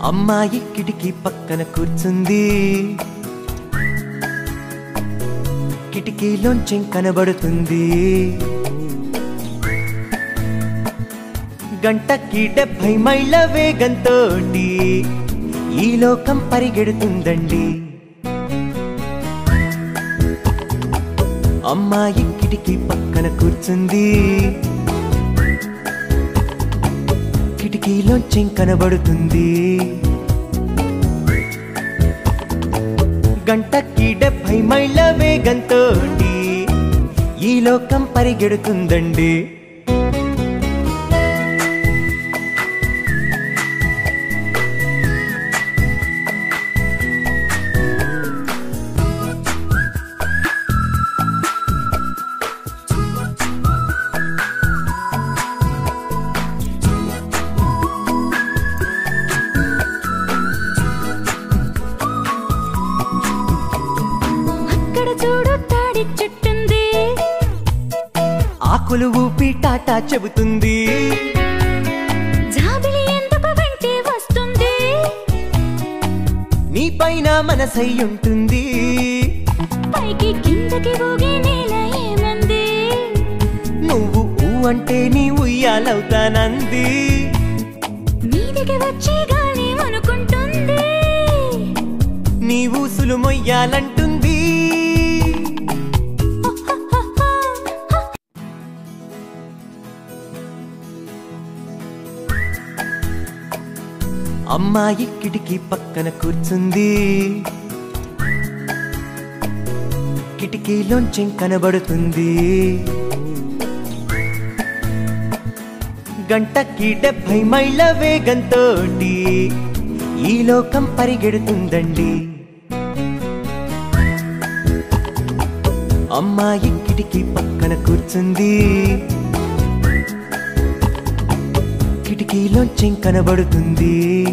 అమ్మాయి కిటికీ పక్కన కూర్చుంది కిటికీలోంచి కనబడుతుంది గంటకి డెబ్భై మైళ్ళ వేగంతో ఈ లోకం పరిగెడుతుందండి అమ్మాయి కిటికీ పక్కన కూర్చుంది కిటికీలోంచి కనబడుతుంది గంటకి డెబ్భై మైళ్ళ వేగంతో ఈ లోకం పరిగెడుతుందండి అక్కడ చూడు తాడి చెట్టుంది ఆకులు ఊపి టాటా చెబుతుంది జాబిలి ఎందుకు వెంటే వస్తుంది నీ పైన మనసై ఉంటుంది పైకి కిందకి ఊగి నేల ఏమంది నువ్వు ఊ అంటే నీ ఉయ్యాలవుతానంది మీదికి వచ్చి గాలి అనుకుంటుంది నీ ఊసులు మొయ్యాలంటుంది అమ్మాయి కిటికీ పక్కన కూర్చుంది కిటికీలోంచి కనబడుతుంది గంటకి డెబ్భై మైళ్ళ వేగంతో ఈ లోకం పరిగెడుతుందండి అమ్మాయి కిటికీ పక్కన కూర్చుంది కిటికీలోంచి కనబడుతుంది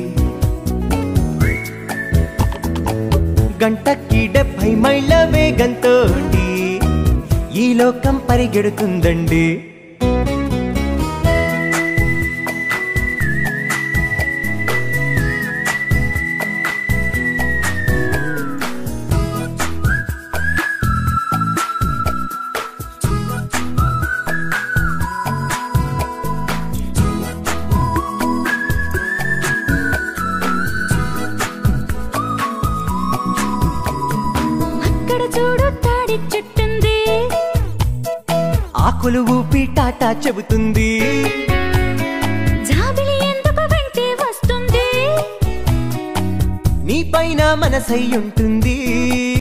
గంటకి డెబ్భై మైళ్ళ వేగంతో ఈ లోకం పరిగెడుతుందండి అక్కడ చూడు తాడి చెట్టుంది ఆకులు ఊపి టాటా చెబుతుంది జాబిలి ఎందుకు వెంటే వస్తుంది నీ పైన మనసై ఉంటుంది